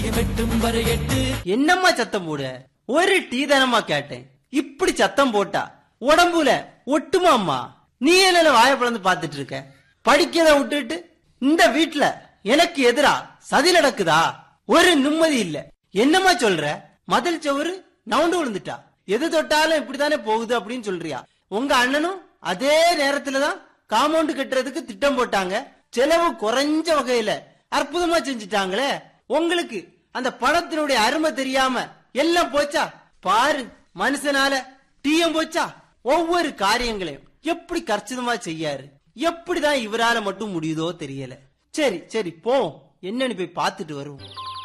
வெட்டும் வரை எட்டு என்னம்மா சத்தம் போட ஒரு டீ தானம்மா கேட்டேன் இப்படி சத்தம் போட்டா உடம்புல ஒட்டுமாம்மா நீ என்ன வாய பிளந்து பாத்துட்டு இருக்க படிக்கிறத விட்டுட்டு இந்த வீட்ல எனக்கு எதிரா சதி நடக்குதா ஒரு நிம்மதி இல்ல என்னம்மா சொல்ற மதில் சவுரு நவுண்டு விழுந்துட்டா எது தொட்டாலும் இப்படித்தானே போகுது அப்படின்னு சொல்றியா உங்க அண்ணனும் அதே நேரத்துலதான் காம்பவுண்ட் கட்டுறதுக்கு திட்டம் போட்டாங்க செலவு குறைஞ்ச வகையில அற்புதமா செஞ்சுட்டாங்களே உங்களுக்கு அந்த பணத்தினுடைய அருமை தெரியாம எல்லாம் போச்சா பாரு மனுஷனால டீயம் போச்சா ஒவ்வொரு காரியங்களையும் எப்படி கர்ச்சிதமா செய்யாரு எப்படிதான் இவரால மட்டும் முடியுதோ தெரியல சரி சரி போ என்னன்னு போய் பார்த்துட்டு வருவோம்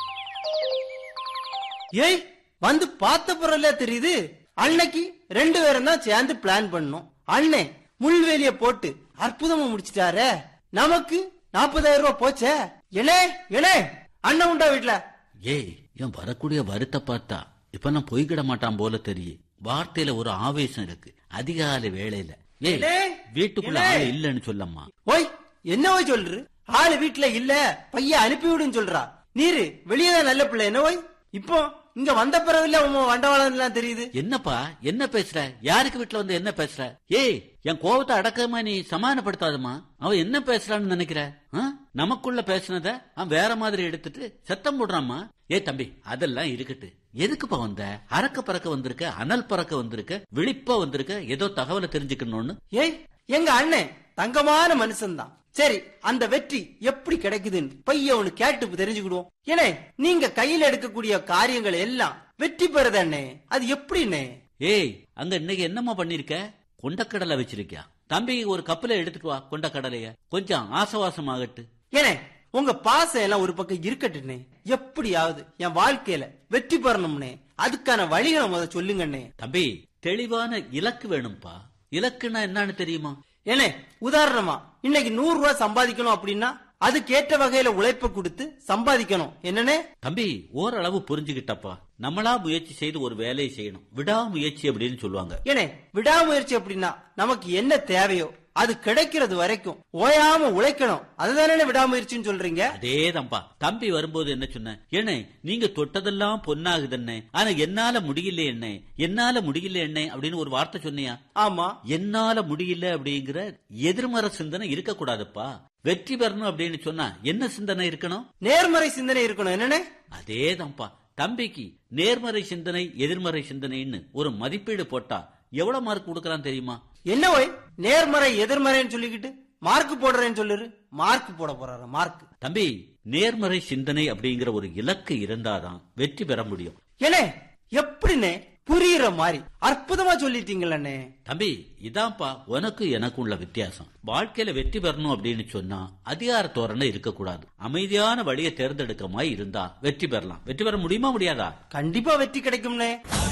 ஏய் வந்து பார்த்த பிறல தெரியுது அன்னைக்கு ரெண்டு பேரும் தான் சேர்ந்து பிளான் பண்ணோம் அண்ணே முள்வேலிய போட்டு அற்புதமா முடிச்சிட்டாரே நமக்கு நாற்பதாயிரம் ரூபாய் போச்சே எலே எலே அண்ணன் உண்டா வீட்ல ஏய் என் வரக்கூடிய வருத்த பார்த்தா இப்ப நான் பொய்கிட மாட்டான் போல தெரியும் வார்த்தையில ஒரு ஆவேசம் இருக்கு அதிகாலை வேளையில ஏய் அடே, வீட்டுக்குள்ள அடே. ஆள் இல்லன்னு சொல்லம்மா ஓய் என்னவோ சொல்று ஆளு வீட்ல இல்ல பையன் அனுப்பி விடுன்னு சொல்றா நீரு வெளியதான் நல்ல பிள்ளை என்ன ஓய் இப்போ இங்க வந்த பிறகு இல்ல உன் வண்டவாளம் எல்லாம் தெரியுது என்னப்பா என்ன பேசுற யாருக்கு வீட்டுல வந்து என்ன பேசுற ஏய் என் கோபத்தை அடக்கமா நீ சமாதானப்படுத்தாதம்மா அவன் என்ன பேசுறான்னு நினைக்கிற ஆ? நமக்குள்ள பேசுனத அவன் வேற மாதிரி எடுத்துட்டு சத்தம் போடுறாம்மா ஏ தம்பி அதெல்லாம் இருக்கட்டு எதுக்குப்பா வந்த அறக்க பறக்க வந்திருக்க அனல் பறக்க வந்திருக்க விழிப்பா வந்திருக்க ஏதோ தகவலை தெரிஞ்சுக்கணும்னு ஏய் எங்க அண்ணன் தங்கமான மனுஷன்தான் சரி அந்த வெற்றி எப்படி கிடைக்குதுன்னு பைய ஒண்ணு கேட்டு தெரிஞ்சுக்கிடுவோம் ஏனே நீங்க கையில எடுக்கக்கூடிய காரியங்கள் எல்லாம் வெற்றி பெறுது அண்ணே அது எப்படிண்ணே ஏய் அங்க இன்னைக்கு என்னம்மா பண்ணிருக்க கொண்டக்கடலை வச்சிருக்கியா தம்பி ஒரு கப்பலை எடுத்துட்டு வா கொண்டக்கடலைய கொஞ்சம் ஆசவாசமாகட்டு ஏனே உங்க பாசம் எல்லாம் ஒரு பக்கம் இருக்கட்டுண்ணே எப்படியாவது என் வாழ்க்கையில வெற்றி பெறணும்னே அதுக்கான வழிகளை முத சொல்லுங்கண்ணே தம்பி தெளிவான இலக்கு வேணும்பா இலக்குன்னா என்னன்னு தெரியுமா ஏனே உதாரணமா இன்னைக்கு நூறு ரூபாய் சம்பாதிக்கணும் அப்படின்னா அதுக்கேற்ற வகையில உழைப்ப கொடுத்து சம்பாதிக்கணும் என்னனே தம்பி ஓரளவு புரிஞ்சுக்கிட்டப்பா நம்மளா முயற்சி செய்து ஒரு வேலையை செய்யணும் விடாமுயற்சி அப்படின்னு சொல்லுவாங்க ஏனே விடாமுயற்சி அப்படின்னா நமக்கு என்ன தேவையோ அது கிடைக்கிறது வரைக்கும் ஓயாம உழைக்கணும் அதுதானே விடாமுயற்சின்னு சொல்றீங்க அதேதான்ப்பா தம்பி வரும்போது என்ன சொன்ன ஏனே நீங்க தொட்டதெல்லாம் பொன்னாகுதுன்னே ஆனா என்னால முடியல என்ன என்னால முடியல என்ன அப்படின்னு ஒரு வார்த்தை சொன்னியா ஆமா என்னால முடியல அப்படிங்கிற எதிர்மறை சிந்தனை இருக்கக்கூடாதுப்பா வெற்றி பெறணும் அப்படின்னு சொன்னா என்ன சிந்தனை இருக்கணும் நேர்மறை சிந்தனை இருக்கணும் என்னனே அதேதான்ப்பா தம்பிக்கு நேர்மறை சிந்தனை எதிர்மறை சிந்தனைன்னு ஒரு மதிப்பீடு போட்டா எவ்வளவு மார்க் கொடுக்கறான் தெரியுமா என்ன ஓய் நேர்மறை எதிர்மறைன்னு சொல்லிக்கிட்டு மார்க் போடுறேன்னு சொல்லுரு மார்க் போட போறாரு மார்க் தம்பி நேர்மறை சிந்தனை அப்படிங்கிற ஒரு இலக்கு இருந்தாதான் வெற்றி பெற முடியும் ஏனே எப்படிண்ணே புரியுற மாதிரி அற்புதமா சொல்லிட்டீங்களே தம்பி இதான்ப்பா உனக்கு எனக்கு உள்ள வித்தியாசம் வாழ்க்கையில வெற்றி பெறணும் அப்படின்னு சொன்னா அதிகார தோரணை இருக்கக்கூடாது அமைதியான வழியை தேர்ந்தெடுக்க மாதிரி இருந்தா வெற்றி பெறலாம் வெற்றி பெற முடியுமா முடியாதா கண்டிப்பா வெற்றி கிடைக்கும்னே